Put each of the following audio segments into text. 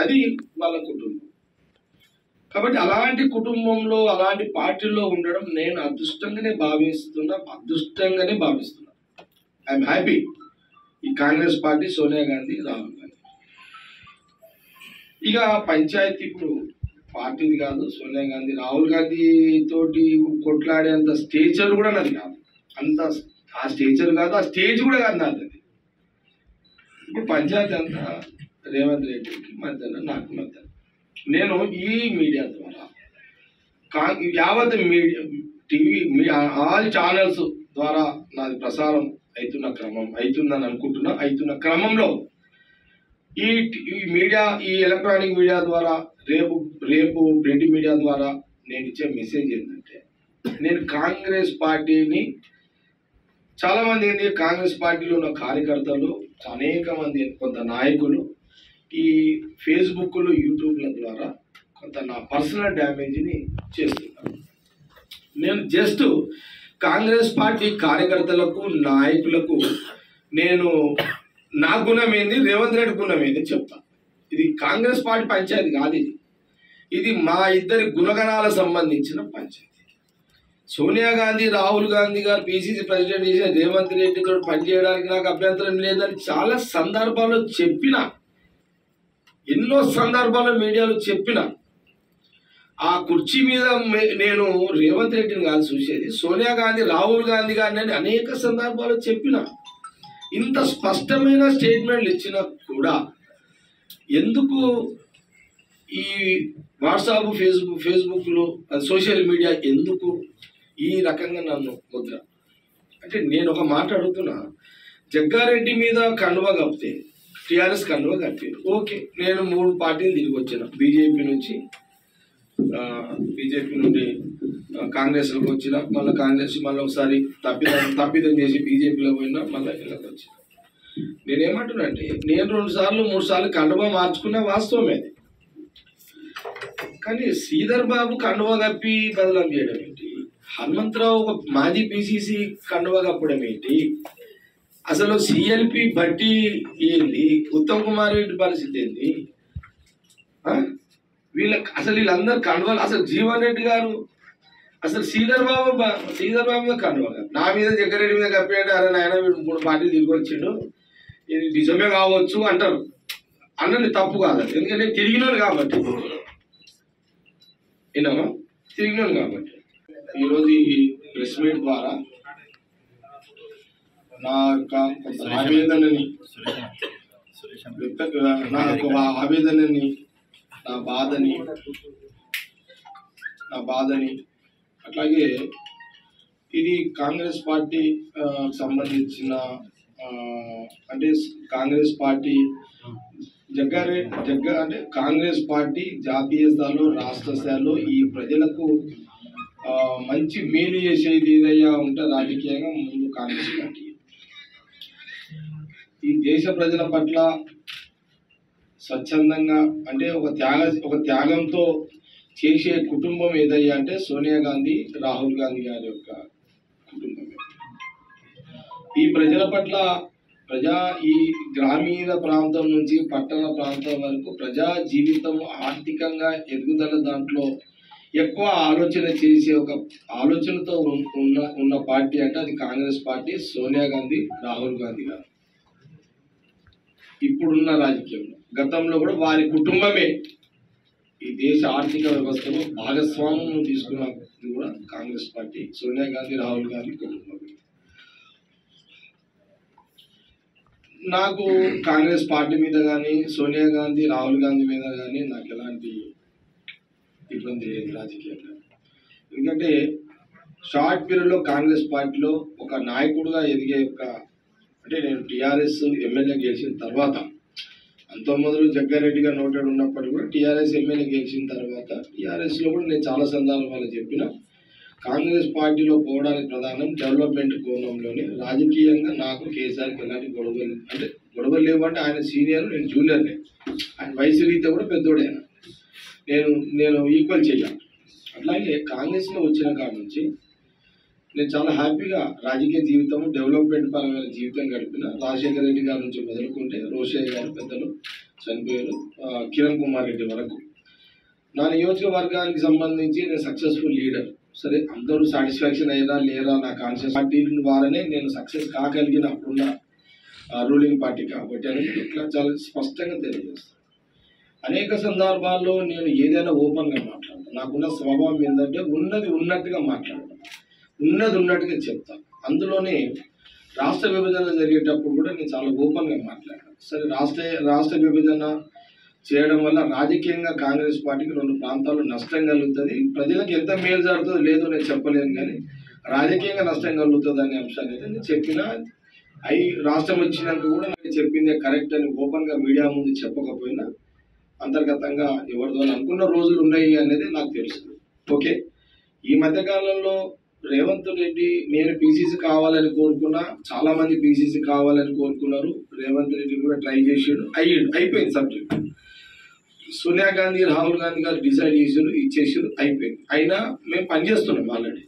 అది వాళ్ళ కుటుంబం కాబట్టి అలాంటి కుటుంబంలో అలాంటి పార్టీలో ఉండడం నేను అదృష్టంగానే భావిస్తున్నా అదృష్టంగానే భావిస్తున్నా ఐఎమ్ హ్యాపీ ఈ కాంగ్రెస్ పార్టీ సోనియా గాంధీ రాహుల్ గాంధీ ఇక పంచాయతీ ఇప్పుడు పార్టీది కాదు సోనియా గాంధీ రాహుల్ గాంధీ తోటి కొట్లాడేంత స్టేచర్ కూడా నాది కాదు అంత ఆ స్టేచర్ కాదు ఆ స్టేజ్ కూడా కాదు నాది అది ఇప్పుడు పంచాయతీ అంతా రేవంత్ రెడ్డికి మధ్యన నాకు మధ్య నేను ఈ మీడియా ద్వారా కా యావత్ మీడియా టీవీ ఆల్ ఛానల్స్ ద్వారా నాది ప్రసారం అవుతున్న క్రమం అవుతుందని అనుకుంటున్నా అవుతున్న క్రమంలో ఈ టి- ఈ మీడియా ఈ ఎలక్ట్రానిక్ మీడియా ద్వారా రేపు రేపు ప్రింట్ మీడియా ద్వారా నేను ఇచ్చే మెసేజ్ ఏంటంటే నేను కాంగ్రెస్ పార్టీని చాలా మంది ఏంటి కాంగ్రెస్ పార్టీలో ఉన్న కార్యకర్తలు అనేక మంది కొంత నాయకులు ఈ ఫేస్బుక్లు యూట్యూబ్ల ద్వారా కొంత నా పర్సనల్ డ్యామేజ్ని చేస్తున్నారు నేను జస్ట్ కాంగ్రెస్ పార్టీ కార్యకర్తలకు నాయకులకు నేను నా గుణం ఏంది రేవంత్ రెడ్డి గుణం ఏంది చెప్తా ఇది కాంగ్రెస్ పార్టీ పంచాయతీ కాదు ఇది ఇది మా ఇద్దరి గుణగణాలకు సంబంధించిన పంచాయతీ సోనియా గాంధీ రాహుల్ గాంధీ గారు పిసిసి ప్రెసిడెంట్ చేసిన రేవంత్ రెడ్డితో పనిచేయడానికి నాకు అభ్యంతరం లేదని చాలా సందర్భాల్లో చెప్పిన ఎన్నో సందర్భాల్లో మీడియాలో చెప్పిన ఆ కుర్చీ మీద మే- నేను రేవంత్ రెడ్డిని కాదు చూసేది సోనియా గాంధీ రాహుల్ గాంధీ గారిని అని అనేక సందర్భాల్లో చెప్పిన ఇంత స్పష్టమైన స్టేట్మెంట్లు ఇచ్చినా కూడా ఎందుకు ఈ వాట్సాప్ ఫేస్బుక్ ఫేస్బుక్లో సోషల్ మీడియా ఎందుకు ఈ రకంగా నన్ను ముద్ర అంటే నేను ఒక మాట అడుగుతున్నా జగ్గారెడ్డి మీద కండువ కప్పితే టిఆర్ఎస్ కండువ కప్పారు ఓకే నేను మూడు పార్టీలు తిరిగి వచ్చిన బీజేపీ నుంచి బీజేపీ నుండి ఆ, కాంగ్రెస్లోకి వచ్చిన మళ్ళీ కాంగ్రెస్ మళ్ళీ ఒకసారి తప్పిదం తప్పిదం చేసి బీజేపీలో పోయినా మళ్ళీ ఇళ్ళకి వచ్చిన నేనేమంటున్నా అంటే నేను రెండు సార్లు మూడు సార్లు కండువా మార్చుకున్న వాస్తవమే అది కానీ శ్రీధర్ బాబు కండువా కప్పి బదలం చేయడం ఏంటి హనుమంతరావు ఒక మాజీ పిసిసి కండువా కప్పడం ఏంటి అసలు సిఎల్పి బట్టి ఏంది ఉత్తమ్ కుమార్ రెడ్డి పరిస్థితి ఏంది ఆ? వీళ్ళ అసలు వీళ్ళందరూ కండువాలు అసలు జీవన్ రెడ్డి గారు అసలు శ్రీధర్ బాబు బా- శ్రీధర్ బాబు మీద కండువా కప్పి. నా మీద జగ్గారెడ్డి మీద కప్పాడు అరే నాయన వీడు మూడు పార్టీలు తిరిగి వచ్చిండు ఇది నిజమే కావచ్చు అంటారు అన్నది తప్పు కాదు అది. ఎందుకంటే తిరిగినాడు కాబట్టి విన్నామా తిరిగినాడు కాబట్టి ఈరోజు ఈ ప్రెస్ మీట్ ద్వారా నా యొక్క కొంత ఆవేదనని వ్యక్త నా యొక్క ఆవేదనని నా బాధని నా బాధని అట్లాగే ఇది కాంగ్రెస్ పార్టీ ఆ, సంబంధించిన ఆ, అంటే కాంగ్రెస్ పార్టీ జగ్గారే జగ్గ అంటే కాంగ్రెస్ పార్టీ జాతీయ స్థాయిలో రాష్ట్ర స్థాయిలో ఈ ప్రజలకు ఆ, మంచి మేలు చేసేది ఏదయ్యా ఉంటే రాజకీయంగా ముందు కాంగ్రెస్ పార్టీ ఈ దేశ ప్రజల పట్ల స్వచ్ఛందంగా అంటే ఒక త్యాగ ఒక త్యాగంతో చేసే కుటుంబం ఏదయ్యా అంటే సోనియా గాంధీ రాహుల్ గాంధీ గారి యొక్క కుటుంబమే ఈ ప్రజల పట్ల ప్రజా ఈ గ్రామీణ ప్రాంతం నుంచి పట్టణ ప్రాంతం వరకు ప్రజా జీవితం ఆర్థికంగా ఎదుగుదల దాంట్లో ఎక్కువ ఆలోచన చేసే ఒక ఆలోచనతో ఉన్- ఉన్న ఉన్న పార్టీ అంటే అది కాంగ్రెస్ పార్టీ సోనియా గాంధీ రాహుల్ గాంధీ గారు ఇప్పుడున్న రాజకీయంలో గతంలో కూడా వారి కుటుంబమే ఈ దేశ ఆర్థిక వ్యవస్థలో భాగస్వామ్యం తీసుకున్నది కూడా కాంగ్రెస్ పార్టీ సోనియా గాంధీ రాహుల్ గాంధీ కుటుంబమే నాకు కాంగ్రెస్ పార్టీ మీద కానీ సోనియా గాంధీ రాహుల్ గాంధీ మీద కానీ నాకు ఎలాంటి ఇబ్బంది లేదు రాజకీయంగా ఎందుకంటే షార్ట్ పీరియడ్లో కాంగ్రెస్ పార్టీలో ఒక నాయకుడుగా ఎదిగే యొక్క అంటే నేను టీఆర్ఎస్ ఎమ్మెల్యే గెలిచిన తర్వాత అంతకుముందు జగ్గారెడ్డి గారు నోటెడ్ ఉన్నప్పటికీ కూడా టీఆర్ఎస్ ఎమ్మెల్యే గెలిచిన తర్వాత టీఆర్ఎస్లో కూడా నేను చాలా సందర్భాలు చెప్పిన కాంగ్రెస్ పార్టీలో పోవడానికి ప్రధానం డెవలప్మెంట్ కోణంలోనే రాజకీయంగా నాకు కేసీఆర్కి ఎలాంటి గొడవలు అంటే గొడవలు లేవంటే ఆయన సీనియర్ నేను జూనియర్నే ఆయన వయసు రీత్యా కూడా పెద్దోడే ఆయన నేను నేను ఈక్వల్ చేయాలి అట్లాగే కాంగ్రెస్లో వచ్చిన కాడ నుంచి నేను చాలా హ్యాపీగా రాజకీయ జీవితం డెవలప్మెంట్ పరమైన జీవితం గడిపిన రాజశేఖర రెడ్డి గారి నుంచి మొదలుకుంటే రోషయ్య గారు పెద్దలు చనిపోయారు ఆ, కిరణ్ కుమార్ రెడ్డి వరకు నా నియోజకవర్గానికి సంబంధించి నేను సక్సెస్ఫుల్ లీడర్ సరే అందరూ సాటిస్ఫాక్షన్ అయ్యారా లేరా నా కాన్షియస్ పార్టీ ద్వారానే నేను సక్సెస్ కాగలిగిన అప్పుడున్న రూలింగ్ పార్టీ కాబట్టి అనేది ఇట్లా చాలా స్పష్టంగా తెలియజేస్తాను అనేక సందర్భాల్లో నేను ఏదైనా ఓపెన్గా మాట్లాడతాను నాకున్న స్వభావం ఏంటంటే ఉన్నది ఉన్నట్టుగా మాట్లాడతాను ఉన్నది ఉన్నట్టుగా చెప్తాను అందులోనే రాష్ట్ర విభజన జరిగేటప్పుడు కూడా నేను చాలా ఓపెన్గా మాట్లాడాను సరే రాష్ట్ర రాష్ట్ర విభజన చేయడం వల్ల రాజకీయంగా కాంగ్రెస్ పార్టీకి రెండు ప్రాంతాల్లో నష్టం కలుగుతుంది ప్రజలకు ఎంత మేలు జరుగుతుందో లేదో నేను చెప్పలేను కానీ రాజకీయంగా నష్టం కలుగుతుంది అనే అంశాన్ని అయితే నేను చెప్పిన అయి రాష్ట్రం వచ్చినాక కూడా నేను చెప్పిందే కరెక్ట్ అని ఓపెన్గా మీడియా ముందు చెప్పకపోయినా అంతర్గతంగా ఎవరి ద్వారా అనుకున్న రోజులు ఉన్నాయి అనేది నాకు తెలుసు ఓకే ఈ మధ్య కాలంలో రేవంత్ రెడ్డి నేను పీసీసీ కావాలని కోరుకున్నా చాలా మంది పీసీసీ కావాలని కోరుకున్నారు రేవంత్ రెడ్డి కూడా ట్రై చేసాడు అయ్యాడు అయిపోయింది సబ్జెక్ట్ సోనియా గాంధీ రాహుల్ గాంధీ గారు డిసైడ్ చేసారు ఇచ్చేసారు అయిపోయింది అయినా మేము పనిచేస్తున్నాం ఆల్రెడీ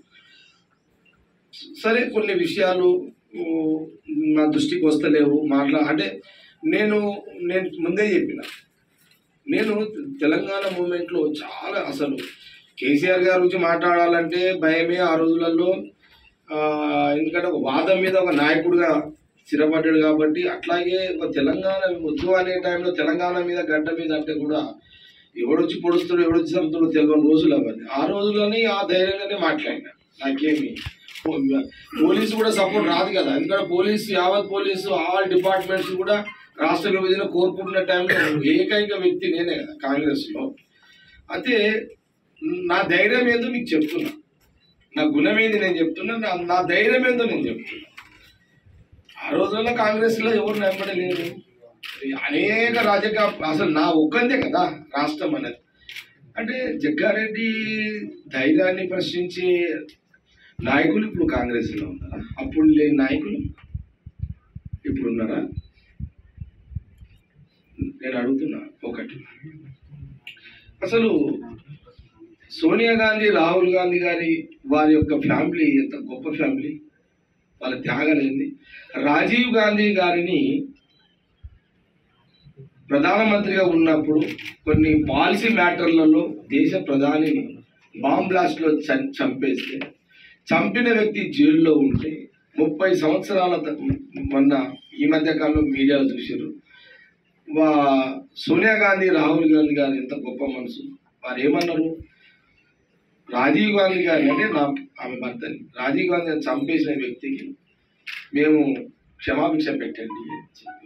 సరే కొన్ని విషయాలు ఊ, నా దృష్టికి వస్తలేవు మాట్లా అంటే నేను నేను ముందే చెప్పిన నేను తెలంగాణ మూమెంట్లో చాలా అసలు కేసీఆర్ గారి గురించి మాట్లాడాలంటే భయమే ఆ రోజులలో ఆ, ఎందుకంటే ఒక వాదం మీద ఒక నాయకుడిగా స్థిరపడ్డాడు కాబట్టి అట్లాగే ఒక తెలంగాణ వద్దు అనే టైంలో తెలంగాణ మీద గడ్డ మీద అంటే కూడా ఎవడొచ్చి పొడుస్తాడు ఎవడొచ్చి చంపుతాడో తెలియని రోజులు అవన్నీ ఆ రోజుల్లోనే ఆ ధైర్యంగానే మాట్లాడినా నాకేమి పో- పోలీసు కూడా సపోర్ట్ రాదు కదా ఎందుకంటే పోలీసు యావత్ పోలీసు ఆల్ డిపార్ట్మెంట్స్ కూడా రాష్ట్ర విభజన కోరుకుంటున్న టైంలో ఏకైక వ్యక్తి నేనే కదా కాంగ్రెస్లో అయితే నా ధైర్యం ఏందో మీకు చెప్తున్నా నా గుణం ఏంది నేను చెప్తున్నా నా నా ధైర్యం ఏందో నేను చెప్తున్నా ఆ రోజుల్లో కాంగ్రెస్లో ఎవరు నిలబడలేరు అనేక రాజకీయ అసలు నా ఒక్కందే కదా రాష్ట్రం అనేది అంటే జగ్గారెడ్డి ధైర్యాన్ని ప్రశ్నించే నాయకులు ఇప్పుడు కాంగ్రెస్లో ఉన్నారా అప్పుడు లేని నాయకులు ఇప్పుడు ఉన్నారా నేను అడుగుతున్నా ఒకటి అసలు సోనియా గాంధీ రాహుల్ గాంధీ గారి వారి యొక్క ఫ్యామిలీ ఎంత గొప్ప ఫ్యామిలీ వాళ్ళ త్యాగాలు ఏంది రాజీవ్ గాంధీ గారిని ప్రధానమంత్రిగా ఉన్నప్పుడు కొన్ని పాలసీ మ్యాటర్లలో దేశ ప్రధానిని బాంబ్ బ్లాస్ట్లో చం- చంపేస్తే చంపిన వ్యక్తి జైల్లో ఉంటే ముప్పై సంవత్సరాల త- మొన్న ఈ మధ్య కాలంలో మీడియాలో చూసారు వా సోనియా గాంధీ రాహుల్ గాంధీ గారు ఎంత గొప్ప మనసు వారు ఏమన్నారు రాజీవ్ గాంధీ గారిని అంటే నా ఆమె భర్తని రాజీవ్ గాంధీ గారిని చంపేసిన వ్యక్తికి మేము క్షమాభిక్ష పెట్టండి అని చెప్పి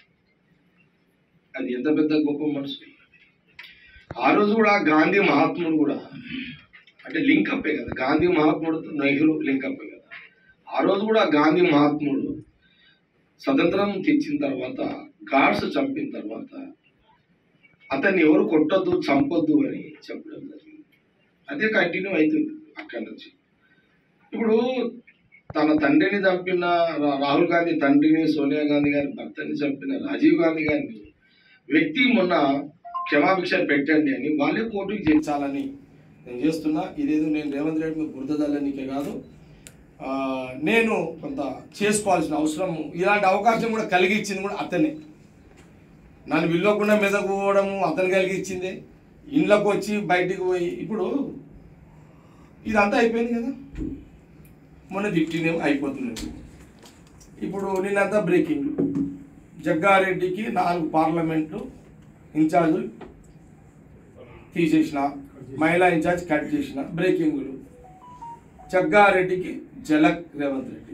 అది ఎంత పెద్ద గొప్ప మనసు ఆ రోజు కూడా గాంధీ మహాత్ముడు కూడా అంటే లింక్ అప్పే కదా గాంధీ మహాత్ముడుతో నెహ్రూ లింక్ అప్పే కదా ఆ రోజు కూడా గాంధీ మహాత్ముడు స్వతంత్రం తెచ్చిన తర్వాత గాడ్స్ చంపిన తర్వాత అతన్ని ఎవరు కొట్టొద్దు చంపొద్దు అని చెప్పడం జరిగింది అదే కంటిన్యూ అవుతుంది అక్కడి నుంచి ఇప్పుడు తన తండ్రిని చంపిన రా- రాహుల్ గాంధీ తండ్రిని సోనియా గాంధీ గారి భర్తని చంపిన రాజీవ్ గాంధీ గారిని వ్యక్తి మొన్న క్షమాభిక్ష పెట్టండి అని వాళ్ళే కోర్టుకి చేర్చాలని నేను చేస్తున్నా ఇదేదో నేను రేవంత్ రెడ్డి మీద బురద చల్లనీకే కాదు ఆ, నేను కొంత చేసుకోవాల్సిన అవసరం ఇలాంటి అవకాశం కూడా కలిగించింది కూడా అతనే నన్ను విల్లకుండా మెదకపోవడము అతను కలిగించింది ఇంట్లోకి వచ్చి బయటికి పోయి ఇప్పుడు ఇదంతా అయిపోయింది కదా మొన్న ఫిఫ్టీన్ ఏమో అయిపోతున్నది ఇప్పుడు నిన్నంతా బ్రేకింగ్ జగ్గారెడ్డికి నాలుగు పార్లమెంటు ఇన్ఛార్జులు తీసేసిన మహిళా ఇన్ఛార్జ్ కట్ చేసిన బ్రేకింగ్లు జగ్గారెడ్డికి జలక్ రేవంత్ రెడ్డి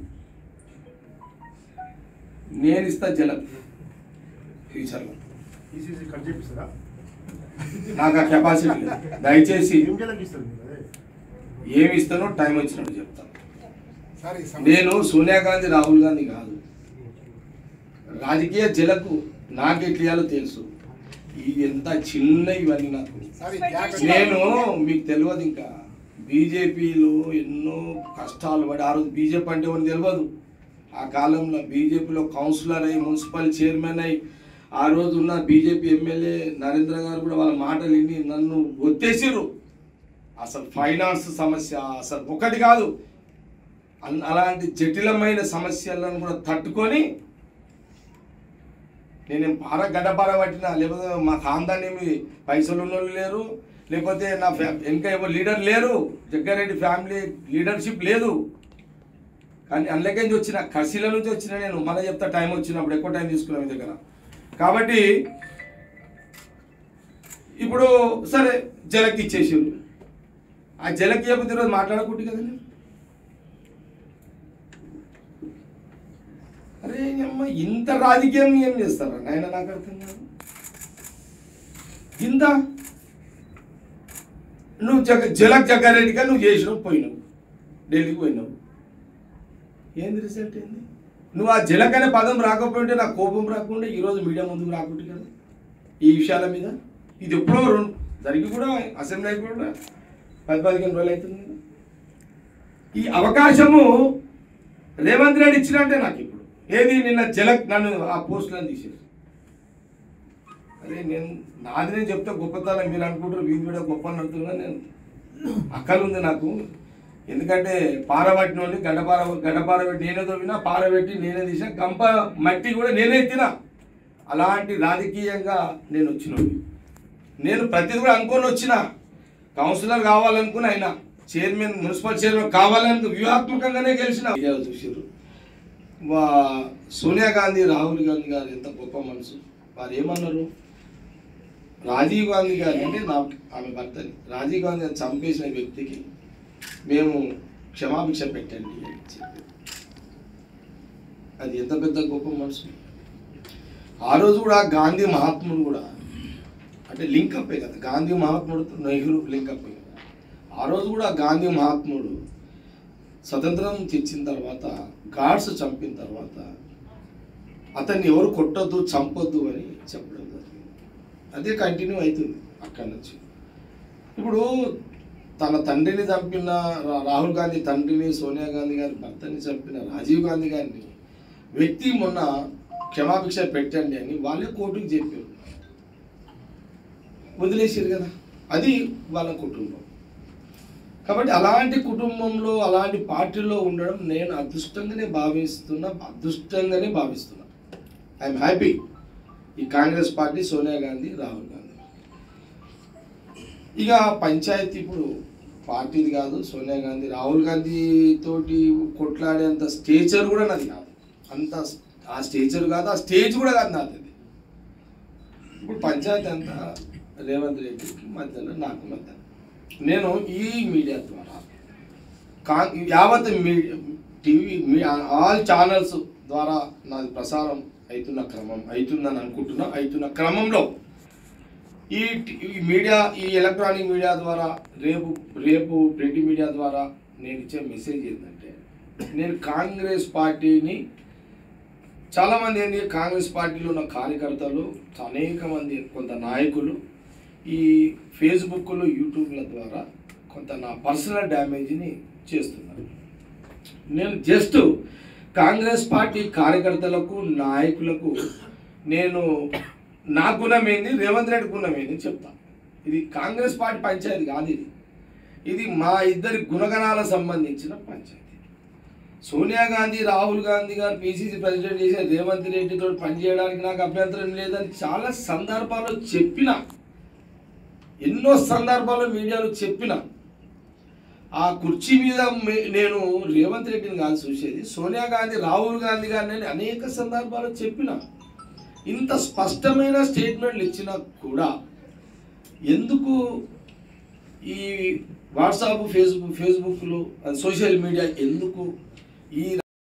నేను ఇస్తా జలక్ ఫ్యూచర్లో ఈసీసీ కట్ చేపిస్తారా నాకు ఆ కెపాసిటీ లేదు దయచేసి ఏం జలకి ఇస్తారు మీరు అదే ఏమి ఇస్తానో టైం వచ్చినట్టు చెప్తాను సార్ ఈ నేను సోనియా గాంధీ రాహుల్ గాంధీ కాదు రాజకీయ జలకు నాకెట్లియాలో తెలుసు ఇది ఎంత చిన్న ఇవన్నీ నాకు సార్ ఈ గ్యాప్ నేను మీకు తెలియదు ఇంకా బీజేపీలో ఎన్నో కష్టాలు పడి ఆ రోజు బీజేపీ అంటే ఎవరు తెలియదు ఆ కాలంలో బీజేపీలో కౌన్సిలర్ అయ్యి మున్సిపల్ చైర్మన్ అయ్యి ఆ రోజు ఉన్న బీజేపీ ఎమ్మెల్యే నరేంద్ర గారు కూడా వాళ్ళ మాటలు విని నన్ను ఒత్తేసిర్రు అసలు ఫైనాన్స్ సమస్య అసలు ఒకటి కాదు అన్- అలాంటి జటిలమైన సమస్యలను కూడా తట్టుకొని నేను పార గడ్డపార పట్టిన లేకపోతే మా ఖాందాన్ని ఏమి పైసలు ఉన్నోళ్ళు లేరు లేకపోతే నా ఫ్యా ఇంకా ఎవరు లీడర్ లేరు జగ్గారెడ్డి ఫ్యామిలీ లీడర్షిప్ లేదు కానీ అందులోకి నుంచి వచ్చిన కసిల నుంచి వచ్చిన నేను మళ్ళీ చెప్తా టైం వచ్చినప్పుడు ఎక్కువ టైం తీసుకున్నా మీ దగ్గర కాబట్టి ఇప్పుడు సరే జలకి ఇచ్చేసారు ఆ జలకి ఇవ్వకపోతే ఈరోజు మాట్లాడకూడదు కదా నేను అరే అమ్మ ఇంత రాజకీయం ఏం చేస్తారా నాయన నాకు అర్థం కాదు ఇంత నువ్వు జగ జలక్ జగ్గారెడ్డిగా నువ్వు చేసినావు పోయినావు ఢిల్లీకి పోయినావు ఏంది రిజల్ట్ ఏంది నువ్వు ఆ జలక్ అనే పదం రాకపోతే నాకు కోపం రాకుండా ఈరోజు మీడియా ముందుకు రాకుంటే కదా ఈ విషయాల మీద ఇది ఎప్పుడో రెండు జరిగి కూడా అసెంబ్లీ అయిపోయి కూడా పది పదిహేను రోజులు అవుతుంది కదా ఈ అవకాశము రేవంత్ రెడ్డి ఇచ్చినట్టే నాకు ఇప్పుడు ఏది నిన్న జలక్ నన్ను ఆ పోస్టులను తీసేసి అదే నేను నాది నేను చెప్తే గొప్పతనం మీరు అనుకుంటారు వీధి కూడా గొప్ప అని అంటున్నా నేను అక్కలు ఉంది నాకు ఎందుకంటే పారబట్టిన వాళ్ళు గడ్డపార గడ్డపార పెట్టి నేనే తవ్వినా పారబెట్టి నేనే తీసిన గంప మట్టి కూడా నేనే ఎత్తినా అలాంటి రాజకీయంగా నేను వచ్చినోడిని నేను ప్రతిది కూడా అనుకొని వచ్చిన కౌన్సిలర్ కావాలనుకుని అయినా చైర్మన్ మున్సిపల్ చైర్మన్ కావాలని వ్యూహాత్మకంగానే గెలిచిన వీడియోలు చూసారు వా సోనియా గాంధీ రాహుల్ గాంధీ గారు ఎంత గొప్ప మనసు వారు ఏమన్నారు రాజీవ్ గాంధీ గారు అంటే నా ఆమె భర్తని రాజీవ్ గాంధీ గారిని చంపేసిన వ్యక్తికి మేము క్షమాభిక్ష పెట్టండి అని చెప్పారు అది ఎంత పెద్ద గొప్ప మనసు ఆ రోజు కూడా గాంధీ మహాత్ముడు కూడా అంటే లింక్ అప్పే కదా గాంధీ మహాత్ముడు నెహ్రూ లింక్ అప్పే కదా ఆ రోజు కూడా గాంధీ మహాత్ముడు స్వతంత్రం తెచ్చిన తర్వాత గాడ్స్ చంపిన తర్వాత అతన్ని ఎవరు కొట్టొద్దు చంపొద్దు అని చెప్పడం జరిగింది అదే కంటిన్యూ అవుతుంది అక్కడి నుంచి ఇప్పుడు తన తండ్రిని చంపిన రా- రాహుల్ గాంధీ తండ్రిని సోనియా గాంధీ గారి భర్తని చంపిన రాజీవ్ గాంధీ గారిని వ్యక్తి మొన్న క్షమాభిక్ష పెట్టండి అని వాళ్ళే కోర్టుకు చెప్పారు వదిలేసారు కదా అది వాళ్ళ కుటుంబం కాబట్టి అలాంటి కుటుంబంలో అలాంటి పార్టీలో ఉండడం నేను అదృష్టంగానే భావిస్తున్నా అదృష్టంగానే భావిస్తున్నా ఐఎమ్ హ్యాపీ ఈ కాంగ్రెస్ పార్టీ సోనియా గాంధీ రాహుల్ గాంధీ ఇక పంచాయతీ ఇప్పుడు పార్టీది కాదు సోనియా గాంధీ రాహుల్ గాంధీ తోటి కొట్లాడేంత స్టేచర్ కూడా నాది కాదు అంత ఆ స్టేచర్ కాదు ఆ స్టేజ్ కూడా కాదు నాది అది. ఇప్పుడు పంచాయతీ అంతా రేవంత్ రెడ్డికి మధ్యలో నాకు మధ్య నేను ఈ మీడియా ద్వారా కా యావత్ మీడియా టీవీ మీ ఆల్ ఛానల్స్ ద్వారా నాది ప్రసారం అవుతున్న క్రమం అవుతుందని అనుకుంటున్నా అవుతున్న క్రమంలో ఈ టి- ఈ మీడియా ఈ ఎలక్ట్రానిక్ మీడియా ద్వారా రేపు రేపు ప్రింట్ మీడియా ద్వారా నేను ఇచ్చే మెసేజ్ ఏంటంటే నేను కాంగ్రెస్ పార్టీని చాలామంది ఏంటి కాంగ్రెస్ పార్టీలో ఉన్న కార్యకర్తలు అనేక మంది కొంత నాయకులు ఈ ఫేస్బుక్లో యూట్యూబ్ల ద్వారా కొంత నా పర్సనల్ డ్యామేజ్ని చేస్తున్నారు నేను జస్ట్ కాంగ్రెస్ పార్టీ కార్యకర్తలకు నాయకులకు నేను నా గుణం ఏంది రేవంత్ రెడ్డి గుణం ఏంది చెప్తా ఇది కాంగ్రెస్ పార్టీ పంచాయతీ కాదు ఇది ఇది మా ఇద్దరి గుణగణాలకు సంబంధించిన పంచాయతీ సోనియా గాంధీ రాహుల్ గాంధీ గారు పిసిసి ప్రెసిడెంట్ చేసిన రేవంత్ రెడ్డితో పనిచేయడానికి నాకు అభ్యంతరం లేదని చాలా సందర్భాల్లో చెప్పిన ఎన్నో సందర్భాల్లో మీడియాలో చెప్పిన ఆ కుర్చీ మీద మే- నేను రేవంత్ రెడ్డిని కాదు చూసేది సోనియా గాంధీ రాహుల్ గాంధీ గారిని నేను అనేక సందర్భాల్లో చెప్పిన ఇంత స్పష్టమైన స్టేట్మెంట్లు ఇచ్చినా కూడా ఎందుకు ఈ వాట్సాప్ ఫేస్బుక్ ఫేస్బుక్లో సోషల్ మీడియా ఎందుకు ఈ